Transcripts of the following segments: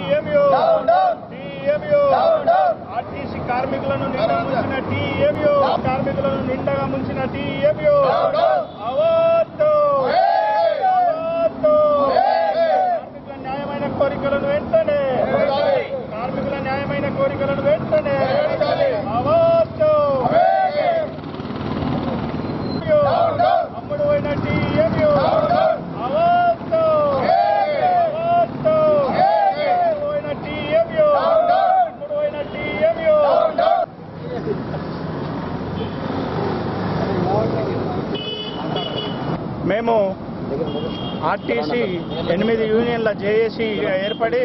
TMU TMU RTC కార్మికులను నిండా ముంచిన టీఎంయు కార్మికులను నిండగా ముంచిన టీఎంయు అవద్దు అవద్దు కార్మికుల న్యాయమైన కోరికలను వెంటనే కార్మికుల న్యాయమైన కోరికలను వెంటనే అవద్దు అమ్ముడు పోయిన టీఎంయు అవద్దు అవద్దు అమ్ముడు పోయిన టీఎంయు అమ్ముడు పోయిన టీఎంయు మేము ఆర్టీసీ ఎనిమిది యూనియన్ల జేఏసీ ఏర్పడి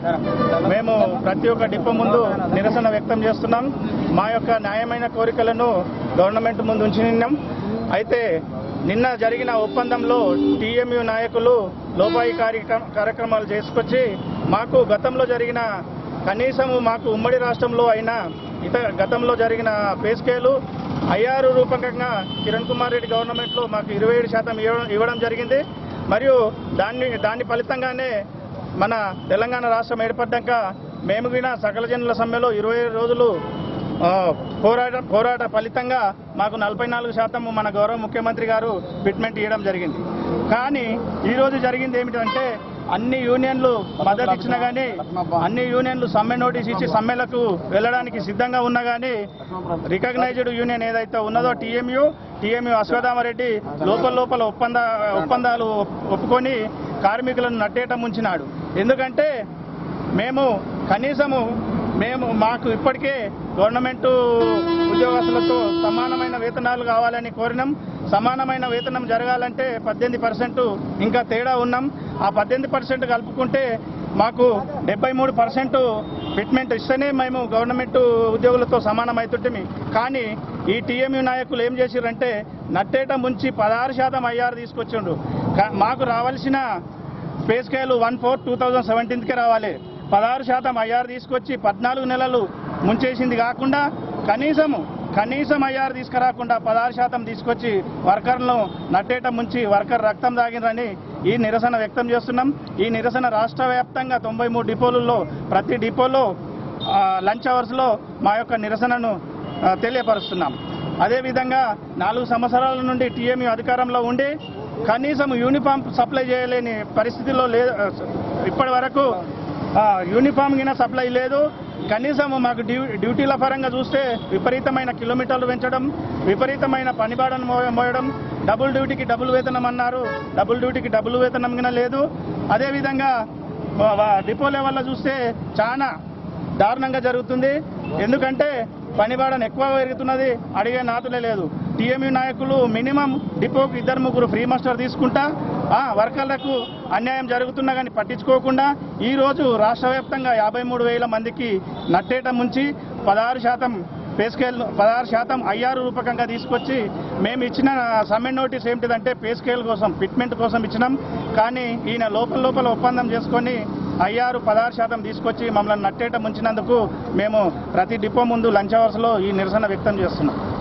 మేము ప్రతి ఒక్క డిపో ముందు నిరసన వ్యక్తం చేస్తున్నాం మా యొక్క న్యాయమైన కోరికలను గవర్నమెంట్ ముందు ఉంచినాం అయితే నిన్న జరిగిన ఒప్పందంలో టీఎంయు నాయకులు లోపాయి కార్యక్రమ- కార్యక్రమాలు చేసుకొచ్చి మాకు గతంలో జరిగిన కనీసం మాకు ఉమ్మడి రాష్ట్రంలో అయిన ఇతర గతంలో జరిగిన పే స్కేలు ఐఆర్ రూపకంగా కిరణ్ కుమార్ రెడ్డి గవర్నమెంట్లో మాకు ఇరవై ఏడు శాతం ఇవ్వడం- ఇవ్వడం జరిగింది మరియు దాన్ని దాని ఫలితంగానే మన తెలంగాణ రాష్ట్రం ఏర్పడ్డాక మేము కూడా సకల జనుల సమ్మెలో ఇరవై రోజులు ఆ, పోరాట పోరాట ఫలితంగా మాకు నలభై నాలుగు శాతం మన గౌరవ ముఖ్యమంత్రి గారు ఫిట్మెంట్ ఇవ్వడం జరిగింది కానీ ఈరోజు జరిగింది ఏమిటంటే అన్ని యూనియన్లు మద్దతు ఇచ్చినా కానీ అన్ని యూనియన్లు సమ్మె నోటీస్ ఇచ్చి సమ్మెలకు వెళ్ళడానికి సిద్ధంగా ఉన్నా కానీ రికగ్నైజ్డ్ యూనియన్ ఏదైతే ఉన్నదో టీఎంయు టీఎంయు అశ్వత్థామరెడ్డి లోపల లోపల ఒప్పంద ఒప్పందాలు ఒప్పుకొని కార్మికులను నట్టేయటం ఉంచినాడు ఎందుకంటే మేము కనీసము మేము మాకు ఇప్పటికే గవర్నమెంట్ ఉద్యోగస్తులతో సమానమైన వేతనాలు కావాలని కోరినాం సమానమైన వేతనం జరగాలంటే పద్దెనిమిది పర్సెంట్ ఇంకా తేడా ఉన్నాం ఆ పద్దెనిమిది పర్సెంట్ కలుపుకుంటే మాకు డెబ్బై మూడు పర్సెంట్ ఫిట్మెంట్ ఇస్తేనే మేము గవర్నమెంట్ ఉద్యోగులతో సమానం అవుతుంటే కానీ ఈ టీఎంయూ నాయకులు ఏం చేసిరంటే నట్టేట ముంచి పదహారు శాతం ఐఆర్ తీసుకొచ్చిండ్రు కా- మాకు రావాల్సిన pay scale one four two thousand సెవెంటీన్త్కే రావాలి పదహారు శాతం ఐఆర్ తీసుకొచ్చి పద్నాలుగు నెలలు ముంచేసింది కాకుండా కనీసము కనీసం ఐఆర్ తీసుకురాకుండా పదహారు శాతం తీసుకొచ్చి వర్కర్లను నట్టేట ముంచి వర్కర్ రక్తం తాగినరని ఈ నిరసన వ్యక్తం చేస్తున్నాం ఈ నిరసన రాష్ట్ర వ్యాప్తంగా తొంభై మూడు డిపోలలో ప్రతి డిపోలో ఆ, లంచ్ అవర్స్లో మా యొక్క నిరసనను ఆ, తెలియపరుస్తున్నాం అదేవిధంగా నాలుగు సంవత్సరాల నుండి టీఎంయూ అధికారంలో ఉండి కనీసం యూనిఫామ్ సప్లై చేయలేని పరిస్థితిలో లే ఇప్పటి వరకు ఆ, యూనిఫామ్ గిన సప్లై లేదు కనీసం మాకు డ్యూ డ్యూటీల పరంగా చూస్తే విపరీతమైన కిలోమీటర్లు పెంచడం విపరీతమైన పనిబాడను మో- మోయడం డబుల్ డ్యూటీకి డబుల్ వేతనం అన్నారు డబుల్ డ్యూటీకి డబుల్ వేతనం గిన లేదు అదేవిధంగా వ- వ- డిపో లెవెల్లో చూస్తే చాలా దారుణంగా జరుగుతుంది ఎందుకంటే పనిబాడను ఎక్కువ పెరుగుతున్నది అడిగే నాతులే లేదు టీఎంయూ నాయకులు మినిమం డిపోకు ఇద్దరు ముగ్గురు ఫ్రీ మాస్టర్ తీసుకుంటా ఆ, వర్కర్లకు అన్యాయం జరుగుతున్నా కానీ పట్టించుకోకుండా ఈ రోజు రాష్ట్ర వ్యాప్తంగా యాభై మూడు వేల మందికి నట్టేట ముంచి పదహారు శాతం పే స్కేల్ పదహారు శాతం ఐఆర్ రూపకంగా తీసుకొచ్చి మేము ఇచ్చిన సమ్మె నోటీస్ ఏమిటిదంటే పే స్కేల్ కోసం ఫిట్మెంట్ కోసం ఇచ్చినాం కానీ ఈయన లోపల లోపల ఒప్పందం చేసుకొని ఐఆర్ పదహారు శాతం తీసుకొచ్చి మమ్మల్ని నట్టేట ముంచినందుకు మేము ప్రతి డిపో ముందు లంచ్ అవర్స్లో ఈ నిరసన వ్యక్తం చేస్తున్నాం